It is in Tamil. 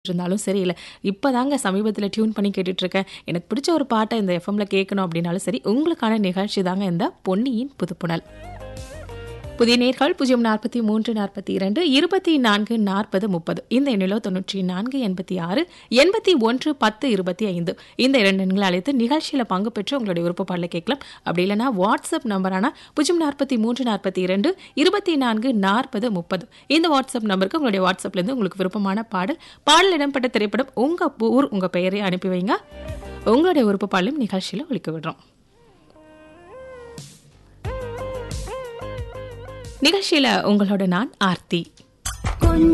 இருந்தாலும் சரி இல்லை இப்போதாங்க சமீபத்தில் டியூன் பண்ணி கேட்டுட்டு இருக்கேன் எனக்கு பிடிச்ச ஒரு பாட்டை இந்த எஃப்எம்ல கேட்கணும் அப்படின்னாலும் சரி உங்களுக்கான நிகழ்ச்சி தாங்க இந்த பொன்னியின் புதுப்புணல் புதிய நேர்கள் பூஜ்ஜியம் நாற்பத்தி மூன்று நாற்பத்தி இரண்டு இருபத்தி நான்கு நாற்பது முப்பது இந்த எண்ணிலோ தொண்ணூற்றி நான்கு எண்பத்தி ஆறு எண்பத்தி ஒன்று பத்து இருபத்தி ஐந்து இந்த இரண்டு எண்களை அழைத்து நிகழ்ச்சியில் பங்கு பெற்று உங்களுடைய விருப்ப பாடலை கேட்கலாம் அப்படி இல்லைனா வாட்ஸ்அப் நம்பரான பூஜ்ஜியம் நாற்பத்தி மூன்று நாற்பத்தி இரண்டு இருபத்தி நான்கு நாற்பது முப்பது இந்த வாட்ஸ்அப் நம்பருக்கு உங்களுடைய வாட்ஸ்அப்லேருந்து உங்களுக்கு விருப்பமான பாடல் பாடல் இடம்பெற்ற திரைப்படம் உங்கள் ஊர் உங்கள் பெயரை அனுப்பி வைங்க உங்களுடைய விருப்ப பாடலையும் நிகழ்ச்சியில் ஒழிக்க விடுறோம் நிகழ்ச்சியில் உங்களோட நான் ஆர்த்தி